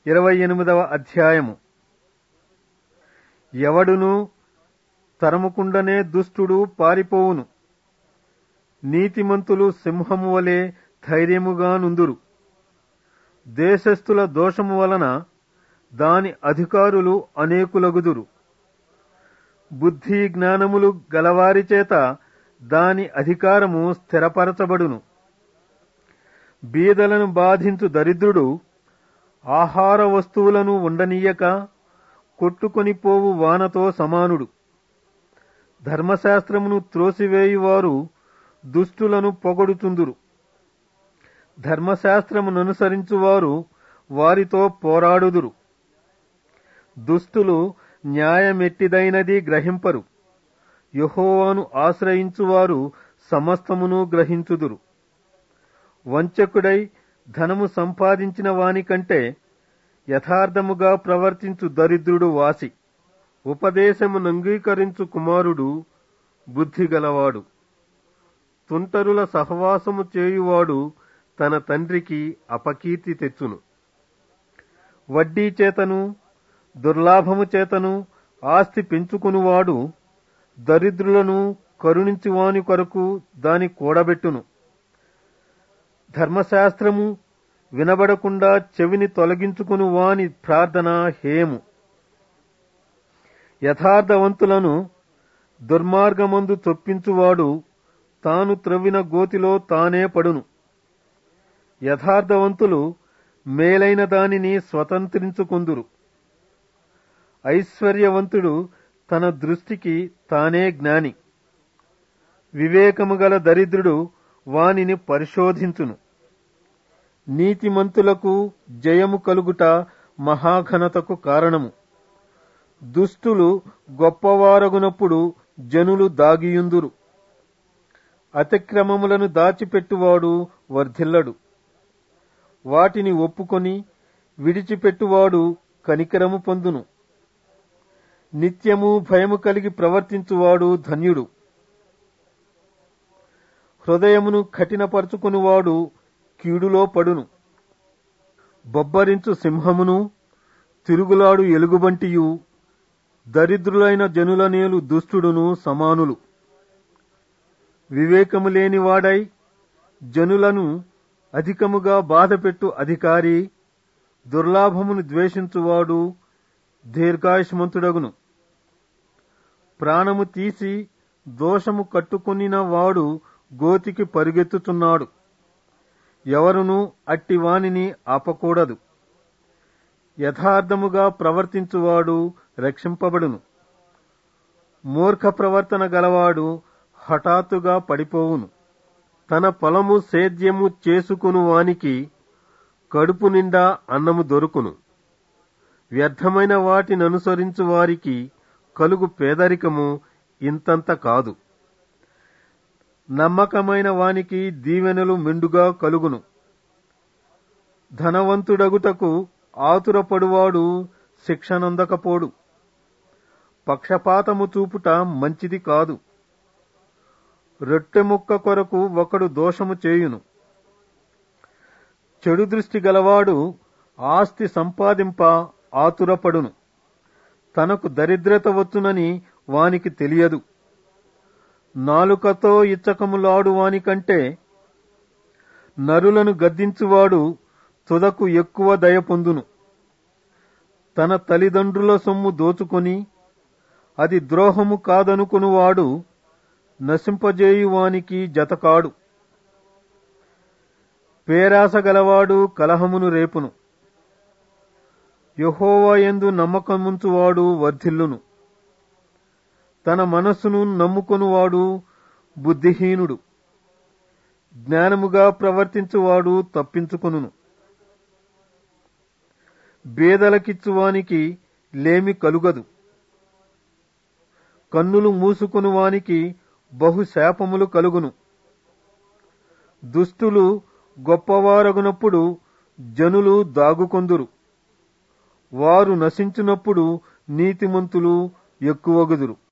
ఇరవై ఎనిమిదవ అధ్యాయము ఎవడును తరముకుండనే దుష్టుడు పారిపోవును నీతిమంతులు సింహము వలె ధైర్యముగా నుందురు దేశస్థుల దోషము వలన దాని అధికారులు అనేకులగుదురు బుద్ధి జ్ఞానములు గలవారి చేత దాని అధికారము స్థిరపరచబడును బీదలను బాధించు దరిద్రుడు ఆహార వస్తువులను ఉండనీయక కొట్టుకొని పోవు వానతో సమానుడు ధర్మశాస్త్రమును త్రోసివేయువారు దుష్టులను పొగడుచుందురు ధర్మశాస్త్రముననుసరించువారు వారితో పోరాడుదురు దుష్టులు న్యాయమెట్టిదైనది గ్రహింపరు యహోవాను ఆశ్రయించువారు సమస్తమును గ్రహించుదురు వంచకుడై ధనము సంపాదించిన వానికంటే యథార్థముగా ప్రవర్తించు దరిద్రుడు వాసి ఉపదేశమునంగీకరించు కుమారుడు బుద్ధిగలవాడు తుంటరుల సహవాసము చేయువాడు తన తండ్రికి అపకీర్తి తెచ్చును వడ్డీ చేతను దుర్లాభము చేతను ఆస్తి పెంచుకునివాడు దరిద్రులను కరుణించి వాని కొరకు దాని కూడబెట్టును ధర్మశాస్త్రము వినబడకుండా చెవిని తొలగించుకుని వాని ప్రార్థన హేము యథార్థవంతులను దుర్మార్గమందు చొప్పించువాడు తాను త్రవ్విన గోతిలో తానే పడును యథార్థవంతులు మేలైన దానిని స్వతంత్రించుకుందురు ఐశ్వర్యవంతుడు తన దృష్టికి తానే జ్ఞాని వివేకము గల దరిద్రుడు వానిని పరిశోధించును నీతిమంతులకు జయము కలుగుట మహాఘనతకు కారణము దుష్టులు గొప్పవారగునప్పుడు జనులు దాగియుందురు అతిక్రమములను దాచిపెట్టువాడు వర్ధిల్లడు వాటిని ఒప్పుకొని విడిచిపెట్టువాడు కనికరము పొందును నిత్యము భయము కలిగి ప్రవర్తించువాడు ధన్యుడు హృదయమును కఠినపరుచుకునివాడు కీడులో పడును బొబ్బరించు సింహమును తిరుగులాడు ఎలుగుబంటియు దరిద్రులైన జనుల నేలు దుష్టుడును సమానులు వివేకము లేనివాడై జనులను అధికముగా బాధపెట్టు అధికారి దుర్లాభమును ద్వేషించువాడు దీర్ఘాయుష్మంతుడగును ప్రాణము తీసి దోషము కట్టుకొనిన వాడు గోతికి పరుగెత్తుచున్నాడు ఎవరును అట్టి వానిని ఆపకూడదు యథార్థముగా ప్రవర్తించువాడు రక్షింపబడును మూర్ఖ ప్రవర్తన గలవాడు హఠాత్తుగా పడిపోవును తన పొలము సేద్యము చేసుకును వానికి కడుపు నిండా అన్నము దొరుకును వ్యర్థమైన వాటిని అనుసరించు వారికి కలుగు పేదరికము ఇంతంత కాదు నమ్మకమైన వానికి దీవెనలు మెండుగా కలుగును ధనవంతుడగుటకు ఆతురపడువాడు శిక్షనందకపోడు పక్షపాతము చూపుట మంచిది కాదు రొట్టె ముక్క కొరకు ఒకడు దోషము చేయును చెడు దృష్టి గలవాడు ఆస్తి సంపాదింప ఆతురపడును తనకు దరిద్రత వచ్చునని వానికి తెలియదు నాలుకతో ఇచ్చకములాడు వానికంటే నరులను గద్దించువాడు తుదకు ఎక్కువ దయ పొందును తన తల్లిదండ్రుల సొమ్ము దోచుకొని అది ద్రోహము కాదనుకునివాడు నశింపజేయువానికి జతకాడు పేరాస గలవాడు కలహమును రేపును యహోవాయందు నమ్మకముంచువాడు వర్ధిల్లును తన మనస్సును నమ్ముకొనువాడు బుద్ధిహీనుడు జ్ఞానముగా ప్రవర్తించువాడు తప్పించుకొనును బేదలకిచ్చువానికి లేమి కలుగదు కన్నులు మూసుకునువానికి బహుశాపములు కలుగును దుష్టులు గొప్పవారగునప్పుడు జనులు దాగుకొందురు వారు నశించినప్పుడు నీతిమంతులు ఎక్కువగుదురు